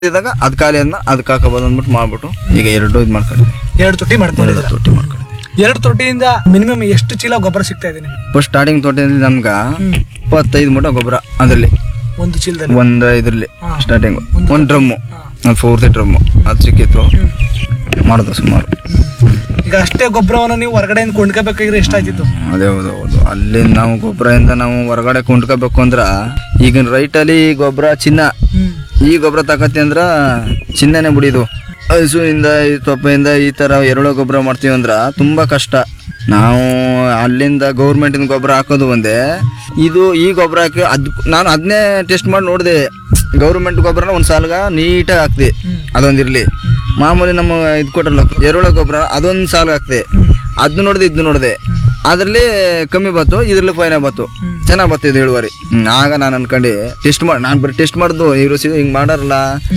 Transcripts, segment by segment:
ಇದ್ದಾಗ ಅದ್ ಖಾಲಿ ಅದನ್ನ ಅದಕ್ಕೆ ಹಾಕೋಬೋದು ಅಂದ್ಬಿಟ್ಟು ಮಾಡ್ಬಿಟ್ಟು ಈಗ ಎರಡು ಇದು ಮಾಡ್ಕೊಂಡಿದ್ವಿ ಎರಡು ತೊಟ್ಟಿ ಎರಡು ಮಾಡ್ಕೊಂಡಿದ್ದೀರಾ ತೊಟ್ಟಿ ಮಾಡ್ಕೊಂಡಿದ್ವಿ ಎರಡು ತೊಟ್ಟಿಯಿಂದ ಮಿನಿಮಮ್ ಎಷ್ಟು ಚೀಲ ಗೊಬ್ಬರ ಸಿಗ್ತಾ ಇದೆ ನಿಮ್ಗೆ ಫಸ್ಟ್ ಸ್ಟಾರ್ಟಿಂಗ್ ತೋಟದಲ್ಲಿ ನಮ್ಗೆ ಇಪ್ಪತ್ತೈದು ಮೂಟ ಗೊಬ್ಬರ ಅದರಲ್ಲಿ ಒಂದು ಚೀಲದಲ್ಲಿ ಒಂದು ಇದ್ರಲ್ಲಿ ಹಾ. ಸ್ಟಾರ್ಟಿಂಗ್ ಒಂದು ಒಂದು ಡ್ರಮ್ಮು ಹಾ. ಫೋರ್ತಿ ಡ್ರಮ್ಮು ಅದು ಸಿಕ್ಕಿತ್ತು ಮಾಡೋದು ಸುಮಾರು ಈಗ ಅಷ್ಟೇ ಗೊಬ್ಬರವನ್ನು ನೀವು ಹೊರಗಡೆಯಿಂದ ಕೊಂಡ್ಕೋಬೇಕಾಗಿದ್ರೆ ಎಷ್ಟಾಯ್ತಿತ್ತು ಅದೇ ಹೌದು ಹೌದು ಅಲ್ಲಿ ನಾವು ಗೊಬ್ಬರದಿಂದ ನಾವು ಹೊರಗಡೆ ಕೊಂಡ್ಕೋಬೇಕು ಅಂದ್ರ ಈಗಿನ ರೈಟಲ್ಲಿ ಗೊಬ್ಬರ ಚಿನ್ನ ಹ್ಮ್ ಈ ಗೊಬ್ಬರ ತಕತಿ ಅಂದ್ರ ಚಿನ್ನನೇ ಬಿಡಿದು ಹಸುವಿಂದ ಈ ತೊಪ್ಪೆಯಿಂದ ಈ ತರ ಎರೆಹುಳ ಗೊಬ್ಬರ ಮಾಡ್ತೀವಿ ಅಂದ್ರ ತುಂಬಾ ಕಷ್ಟ ನಾವು ಅಲ್ಲಿಂದ ಗೌರ್ಮೆಂಟಿನ ಗೊಬ್ಬರ ಹಾಕೋದು ಒಂದೇ ಇದು ಈ ಗೊಬ್ಬರ ಹಾಕಿ ಅದ್ ನಾನು ಅದನ್ನೇ ಟೆಸ್ಟ್ ಮಾಡಿ ನೋಡಿದೆ ಗೌರ್ಮೆಂಟ್ ಗೊಬ್ಬರನ ಒಂದು ಸಾಲ್ಗ ನೀಟಾಗಿ ಹಾಕ್ದೆ ಅದೊಂದಿರ್ಲಿ ಮಾಮೂಲಿ ನಮ್ಮ ಇದು ಕೊಟ್ಟಲ್ಲ ಎರೆಹುಳ ಗೊಬ್ಬರ ಅದೊಂದು ಸಾಲ್ಗೆ ಹಾಕ್ದೆ ಅದನ್ನ ನೋಡಿದೆ ಇದನ್ನ ನೋಡಿದೆ ಅದರಲ್ಲಿ ಕಮ್ಮಿ ಬತ್ತು ಇದ್ರಲ್ಲಿ ಫೈನ ಬತ್ತು ಚೆನ್ನಾಗಿ ಬತ್ತಿದೆ ಇಳುವರಿ ಹ್ಮ್, ಆಗ ನಾನು ಅನ್ಕೊಂಡು ಟೆಸ್ಟ್ ಮಾಡಿ ನಾನು ಬರೀ ಟೆಸ್ಟ್ ಮಾಡ್ದು ಇವರು ಹಿಂಗೆ ಮಾಡಾರಲ್ಲ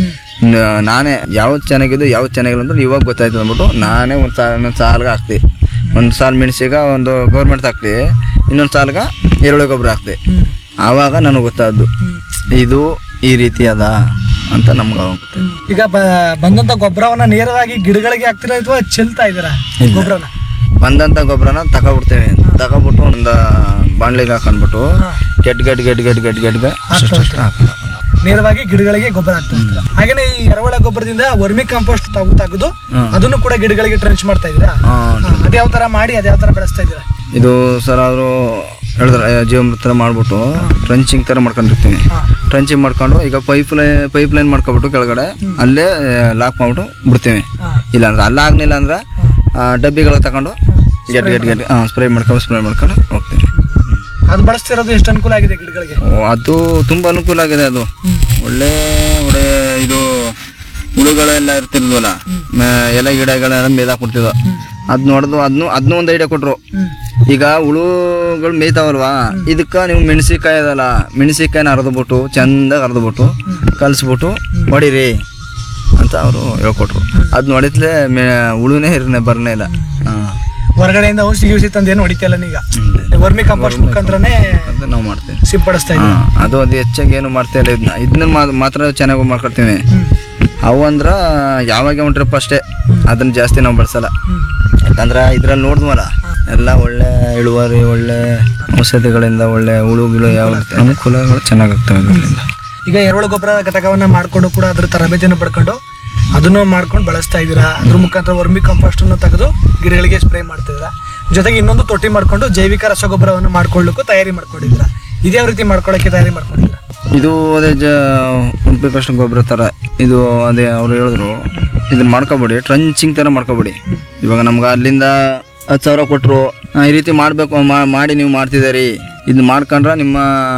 ನ- ನಾನೇ ಯಾವ್ದು ಚೆನ್ನಾಗಿದ್ದು ಯಾವ್ದು ಚೆನ್ನಾಗಿಲ್ಲ ಅಂತ ಇವಾಗ ಗೊತ್ತಾಯ್ತು ಅಂದ್ಬಿಟ್ಟು ನಾನೇ ಒಂದು ಸಾಲ ಇನ್ನೊಂದು ಸಾಲ್ಗೆ ಹಾಕ್ತಿ ಒಂದು ಸಾಲು ಮೆಣಸಿಗೆ ಒಂದು ಗೌರ್ಮೆಂಟ್ ಹಾಕ್ತಿ ಇನ್ನೊಂದು ಸಾಲ್ಗೆ ಎರೆಹುಳ ಗೊಬ್ಬರ ಹಾಕ್ತಿ ಆವಾಗ ನನಗೆ ಗೊತ್ತಾದ್ದು ಇದು ಈ ರೀತಿ ಅದ ಅಂತ ನಮ್ಗೆ ಅವಾಗ ಗೊತ್ತಾಯ್ತು. ಈಗ ಬ- ಬಂದಂತ ಗೊಬ್ಬರವನ್ನ ನೇರವಾಗಿ ಗಿಡಗಳಿಗೆ ಹಾಕ್ತೀರಾ ಅಥವಾ ಚೆಲ್ತಾ ಇದ್ದೀರಾ ಗೊಬ್ಬರನ ಬಂದಂಥ ಗೊಬ್ಬರನ ತಗೊಬಿಡ್ತೇವೆ ತಗೊಬಿಟ್ಟು ಒಂದು ಬಾಣ್ಲಿಗೆ ಹಾಕೊಂಡ್ಬಿಟ್ಟು ಗೆಡ್ ಗೆಡ್ ಗೆಡ್ ಗೆಡ್ ಗೆಡ್ ಗೆಡ್ಗೆ ಅಷ್ಟು ಹಾಕೋದು ನೇರವಾಗಿ ಗಿಡಗಳಿಗೆ ಗೊಬ್ಬರ ಹಾಕ್ತಾ ಇರ್ತೀರಾ ಹಾಗೇನೆ ಈ ಎರೆಹುಳ ಗೊಬ್ಬರದಿಂದ ವರ್ಮಿ ಕಾಂಪೋಸ್ಟ್ ತಗೋ ತೆಗೆದು ಅದನ್ನು ಕೂಡ ಗಿಡಗಳಿಗೆ ಟ್ರೆಂಚ್ ಮಾಡ್ತಾ ಇದ್ದೀರಾ ಹಾಂ ಅದ್ಯಾವ ತರ ಮಾಡಿ ಅದ್ಯಾವ ತರ ಬೆಳೆಸ್ತಾ ಇದ್ದೀರಾ ಇದು ಸರ್ ಅವರು ಹೇಳಿದ್ರೆ ಜೀವಮೃತ ಥರ ಮಾಡ್ಬಿಟ್ಟು ಟ್ರಂಚಿಂಗ್ ಥರ ಮಾಡ್ಕೊಂಡಿರ್ತೀನಿ ಹಾ. ಟ್ರಂಚಿಂಗ್ ಮಾಡ್ಕೊಂಡು ಈಗ ಪೈಪ್ ಲೈನ್ ಪೈಪ್ ಲೈನ್ ಮಾಡ್ಕೊಬಿಟ್ಟು ಕೆಳಗಡೆ ಅಲ್ಲೇ ಲಾಕ್ ಮಾಡ್ಬಿಟ್ಟು ಬಿಡ್ತೀವಿ ಹಾ. ಇಲ್ಲ ಅಂದ್ರೆ ಅಲ್ಲ ಆಗ್ಲಿಲ್ಲ ಅಂದ್ರೆ ಡಬ್ಬಿಗಳ ತಗೊಂಡು ಗೆಡ್ ಗೆಡ್ ಗೆಡ್ ಸ್ಪ್ರೇ ಮಾಡ್ಕೊಂಡು ಸ್ಪ್ರೇ ಮಾಡ್ಕೊಂಡು ಹೋಗ್ತೀವಿ ಅದು ಬಳಸ್ತಿರೋದು ಎಷ್ಟು ಅನುಕೂಲ ಆಗಿದೆ ಗಿಡಗಳಿಗೆ ಓ, ಅದು ತುಂಬ ಅನುಕೂಲ ಆಗಿದೆ ಅದು ಒಳ್ಳೆ ಒಳ್ಳೆ ಇದು ಹುಳುಗಳೆಲ್ಲ ಇರ್ತಿರ್ದ್ವಲ್ಲ ಮ- ಎಲೆ ಗಿಡಗಳೆಲ್ಲ ಮೇದಾಕ್ಬಿಡ್ತಿದ್ವು ಅದ್ ನೋಡಿದ್ವು ಅದನ್ನು ಅದನ್ನೂ ಒಂದು ಐಡಿಯಾ ಕೊಟ್ರು ಈಗ ಹುಳುಗಳು ಮೇಯ್ತಾವಲ್ವಾ ಇದಕ್ಕೆ ನೀವು ಮೆಣಸಿಕಾಯಿ ಅದಲ್ಲ ಮೆಣಸಿಕಾಯಿನ ಅರ್ದ್ಬಿಟ್ಟು ಚಂದಾಗಿ ಅರ್ದ್ಬಿಟ್ಟು ಕಲಿಸ್ಬಿಟ್ಟು ಹೊಡಿರಿ ಅಂತ ಅವರು ಹೇಳ್ಕೊಟ್ರು ಅದ್ ನೋಡಿದ್ಲೆ ಮೇ ಹುಳುನೇ ಇರನೆ ಬರ್ನೇ ಇಲ್ಲ ಹಾಂ ಹೊರಗಡೆಯಿಂದ ಔಷಧಿ ಗಿಷಿ ತಂದೇನು ಹೊಡಿತಿಲ್ಲ ಈಗ ವರ್ಮಿ ಕಾಂಪೋಸ್ಟ್ ಮುಖಾಂತರನೇ ಅಂತ ನಾವು ಮಾಡ್ತೇವೆ ಸಿಂಪಡಿಸ್ತಾ ಇದ್ದೀವಿ ಹಾ, ಅದು ಅದು ಹೆಚ್ಚಾಗಿ ಏನು ಮಾಡ್ತಾ ಇಲ್ಲ ಇದನ್ನ ಇದನ್ನ ಮಾ- ಮಾತ್ರ ಚೆನ್ನಾಗಿ ಮಾಡ್ಕೊಳ್ತೀವಿ ಅವು ಅಂದ್ರ ಯಾವಾಗ ಒಂದು ಟ್ರಿಪ್ ಅಷ್ಟೇ ಅದನ್ನ ಜಾಸ್ತಿ ನಾವು ಬಳಸಲ್ಲ ಯಾಕಂದ್ರೆ ಇದ್ರಲ್ಲಿ ನೋಡಿದ್ವಲ್ಲ ಎಲ್ಲ ಒಳ್ಳೆ ಇಳುವರಿ ಒಳ್ಳೆ ಔಷಧಿಗಳಿಂದ ಒಳ್ಳೆ ಹುಳುಗಳು ಯಾವ ಅನುಕೂಲಗಳು ಚೆನ್ನಾಗಾಗ್ತವೆ ಇದರಿಂದ ಈಗ ಎರೆಹುಳ ಗೊಬ್ಬರ ಘಟಕವನ್ನ ಮಾಡ್ಕೊಂಡು ಕೂಡ ಅದ್ರ ತರಬೇತಿಯನ್ನು ಪಡ್ಕೊಂಡು ಅದನ್ನು ಮಾಡ್ಕೊಂಡು ಬಳಸ್ತಾ ಇದ್ದೀರಾ ಅದ್ರ ಮುಖಾಂತರ ವರ್ಮಿ ಕಾಂಪೋಸ್ಟ್ ಅನ್ನು ತೆಗೆದು ಗಿಡಗಳಿಗೆ ಸ್ಪ್ರೇ ಮಾಡ್ತಿದ್ದೀರಾ ಜೊತೆಗೆ ಇನ್ನೊಂದು ತೊಟ್ಟಿ ಮಾಡ್ಕೊಂಡು ಜೈವಿಕ ರಸಗೊಬ್ಬರವನ್ನು ಮಾಡ್ಕೊಳ್ಳಿಕ್ಕೂ ತಯಾರಿ ಮಾಡ್ಕೊಂಡಿದ್ದೀರಾ ಇದೇ ರೀತಿ ಮಾಡ್ಕೊಳ್ಳೋಕೆ ತಯಾರಿ ಮಾಡ್ಕೊಂಡಿದ್ದೀರಾ ಇದು ಅದೇ ಜ ಉಂಪಿಕಷ್ಟು ಗೊಬ್ಬರ ಥರ ಇದು ಅದೇ ಅವ್ರು ಹೇಳಿದ್ರು ಇದನ್ನ ಮಾಡ್ಕೊಬೇಡಿ ಟ್ರಂಚಿಂಗ್ ಥರ ಮಾಡ್ಕೊಬೇಡಿ ಇವಾಗ ನಮ್ಗೆ ಅಲ್ಲಿಂದ ಹತ್ತು ಸಾವಿರ ಕೊಟ್ಟರು ಈ ರೀತಿ ಮಾಡಬೇಕು ಮಾಡಿ ನೀವು ಮಾಡ್ತಿದ್ದೀರಿ ಇದನ್ನ ಮಾಡ್ಕೊಂಡ್ರೆ ನಿಮ್ಮ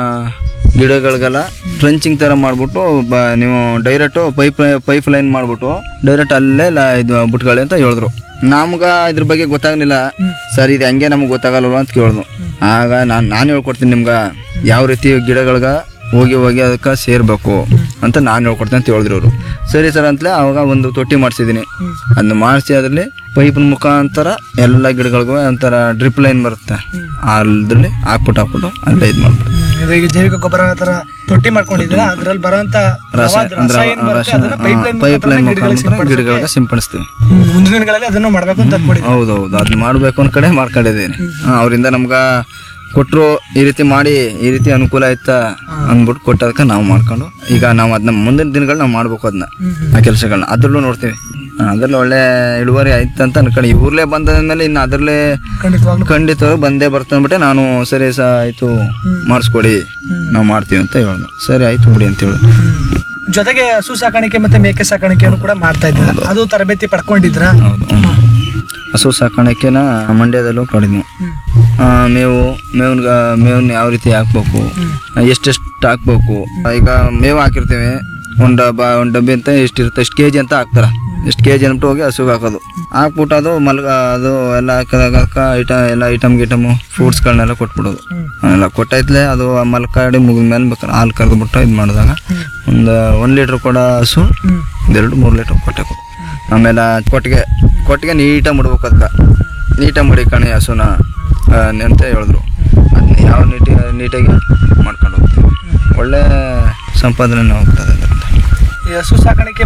ಗಿಡಗಳಿಗೆಲ್ಲ ಟ್ರಂಚಿಂಗ್ ಥರ ಮಾಡಿಬಿಟ್ಟು ಬ ನೀವು ಡೈರೆಕ್ಟು ಪೈಪ್ ಪೈಪ್ ಲೈನ್ ಮಾಡಿಬಿಟ್ಟು ಡೈರೆಕ್ಟ್ ಅಲ್ಲೇ ಲ ಇದು ಬಿಟ್ಕೊಳ್ಳಿ ಅಂತ ಹೇಳಿದ್ರು ನಮ್ಗೆ ಇದ್ರ ಬಗ್ಗೆ ಗೊತ್ತಾಗಲಿಲ್ಲ ಸರ್ ಇದು ಹಂಗೆ ನಮ್ಗೆ ಗೊತ್ತಾಗಲ್ವ ಅಂತ ಕೇಳಿದ್ನು ಆಗ ನಾನು ನಾನು ಹೇಳ್ಕೊಡ್ತೀನಿ ನಿಮ್ಗೆ ಯಾವ ರೀತಿ ಗಿಡಗಳ್ಗೆ ಹೋಗಿ ಹೋಗಿ ಅದಕ್ಕೆ ಸೇರ್ಬೇಕು ಅಂತ ನಾನು ಹೇಳ್ಕೊಡ್ತೀನಿ ಅಂತ ಹೇಳಿದ್ರು ಅವರು ಸರಿ ಸರ್ ಅಂತಲೇ ಅವಾಗ ಒಂದು ತೊಟ್ಟಿ ಮಾಡಿಸಿದ್ದೀನಿ ಅದನ್ನ ಮಾಡಿಸಿ ಅದರಲ್ಲಿ ಪೈಪಿನ ಮುಖಾಂತರ ಎಲ್ಲ ಗಿಡಗಳಿಗೂ ಒಂಥರ ಡ್ರಿಪ್ ಲೈನ್ ಬರುತ್ತೆ ಅದ್ರಲ್ಲಿ ಹಾಕ್ಬಿಟ್ಟು ಹಾಕ್ಬಿಟ್ಟು ಅಲ್ಲೇ ಇದು ಮಾಡ್ಬಿಟ್ಟು ಇದು ಈಗ ಜೈವಿಕ ಗೊಬ್ಬರ ತರ ತೊಟ್ಟಿ ಮಾಡ್ಕೊಂಡಿದ್ದೀರಾ ಅದ್ರಲ್ಲಿ ಬರುವಂತ ರಸ ಅಂದ್ರೆ ಪೈಪ್ ಲೈನ್ ಮುಖಾಂತರ ಗಿಡಗಳಿಗೆ ಸಿಂಪಡಿಸ್ತೀವಿ ಮುಂದಿನ ದಿನಗಳಲ್ಲಿ ಅದನ್ನು ಮಾಡ್ಬೇಕು ಅಂತ ಅಂದ್ಕೊಂಡಿದ್ದೀರಾ ಹೌದೌದು ಅದನ್ನ ಮಾಡಬೇಕು ಅಂದ್ ಕಡೆ ಮಾಡ್ಕೊಂಡಿದ್ದೀನಿ ಅವರಿಂದ ನಮ್ಗೆ ಕೊಟ್ಟರು ಈ ರೀತಿ ಮಾಡಿ ಈ ರೀತಿ ಅನುಕೂಲ ಆಯ್ತಾ ಅಂದ್ಬಿಟ್ಟು ಕೊಟ್ಟದಕ್ಕೆ ನಾವು ಮಾಡ್ಕೊಂಡು ಈಗ ನಾವು ಅದನ್ನ ಮುಂದಿನ ದಿನಗಳು ನಾವು ಮಾಡ್ಬೇಕು ಅದನ್ನ ಆ ಕೆಲಸಗಳನ್ನ ಅದ್ರಲ್ಲೂ ನೋಡ್ತೀವಿ ಆ, ಅದ್ರಲ್ಲಿ ಒಳ್ಳೆ ಇಳುವರಿ ಆಯ್ತು ಅಂತ ಅನ್ಕೊಂಡು ಇವ್ರಲ್ಲೇ ಬಂದಾದ್ಮೇಲೆ ಇನ್ನು ಅದರಲ್ಲೇ ಖಂಡಿತವಾಗ್ಲೂ ಖಂಡಿತವಾಗಿ ಬಂದೇ ಬರ್ತಾನೆ ಬಿಟ್ಟೆ ನಾನು ಸರಿ ಸ ಆಯ್ತು ಮಾಡಿಸ್ಕೊಡಿ ನಾವು ಮಾಡ್ತೀವಿ ಅಂತ ಹೇಳಿದ್ರು ಸರಿ ಆಯ್ತು ಬಿಡಿ ಅಂತ ಹೇಳಿದ್ರು ಜೊತೆಗೆ ಹಸು ಸಾಕಾಣಿಕೆ ಮತ್ತೆ ಮೇಕೆ ಸಾಕಾಣಿಕೆಯನ್ನು ಕೂಡ ಮಾಡ್ತಾ ಇದ್ದೀರಾ ಅದು ತರಬೇತಿ ಪಡ್ಕೊಂಡಿದ್ರಾ ಹೌದು ಹ್ಮ್. ಹಸು ಸಾಕಾಣಿಕೆನ ಮಂಡ್ಯದಲ್ಲೂ ಕಡಿದ್ವಿ ಆ, ಮೇವು ಮೇವನ್ಗ ಮೇವನ್ನ ಯಾವ ರೀತಿ ಹಾಕ್ಬೇಕು ಎಷ್ಟೆಷ್ಟು ಹಾಕ್ಬೇಕು ಈಗ ಮೇವು ಹಾಕಿರ್ತೀವಿ ಒಂದು ಡಬ್ಬ ಒಂದು ಡಬ್ಬಿ ಅಂತ ಎಷ್ಟಿರುತ್ತೆ ಎಷ್ಟು ಕೆ ಜಿ ಅಂತ ಹಾಕ್ತಾರೆ ಎಷ್ಟು ಕೆ ಜಿ ಅಂದ್ಬಿಟ್ಟು ಹೋಗಿ ಹಸುಗೆ ಹಾಕೋದು ಹಾಕ್ಬಿಟ್ಟು ಅದು ಮಲ್ಗ ಅದು ಎಲ್ಲ ಹಾಕಿದಾಗ ಐಟ ಎಲ್ಲ ಐಟಮ್ ಗಿಟಮು ಫ್ರೂಟ್ಸ್ಗಳನ್ನೆಲ್ಲ ಕೊಟ್ಬಿಡೋದು ಎಲ್ಲ ಕೊಟ್ಟೈತ್ಲೆ ಅದು ಮಲ್ಕಾಡಿ ಮುಗಿದ ಮೇಲೆ ಬೇಕಾದ್ರೆ ಹಾಲು ಕರೆದ್ಬಿಟ್ಟು ಇದು ಮಾಡಿದಾಗ ಒಂದು ಒಂದು ಲೀಟ್ರ್ ಕೊಡೋ ಹಸು ಒಂದೆರಡು ಮೂರು ಲೀಟ್ರ್ ಕೊಟ್ಟೆ ಕೊಡು ಆಮೇಲೆ ಕೊಟ್ಟಿಗೆ ಕೊಟ್ಟಿಗೆ ನೀಟಾಗಿ ಮುಡ್ಬೇಕು ಅದಕ್ಕೆ ನೀಟಾಗಿ ಮಡಿಕಣಿ ಹಸುನ ಆ, ಅಂತ ಹೇಳಿದ್ರು ಅದನ್ನ ಯಾವ ನೀಟಿ ನೀಟಾಗಿ ಮಾಡ್ಕೊಂಡು ಹೋಗ್ತೀವಿ ಒಳ್ಳೆ ಸಂಪಾದನೆ ಹೋಗ್ತದೆ ಅದರಿಂದ ಈ ಹಸು ಸಾಕಾಣಿಕೆ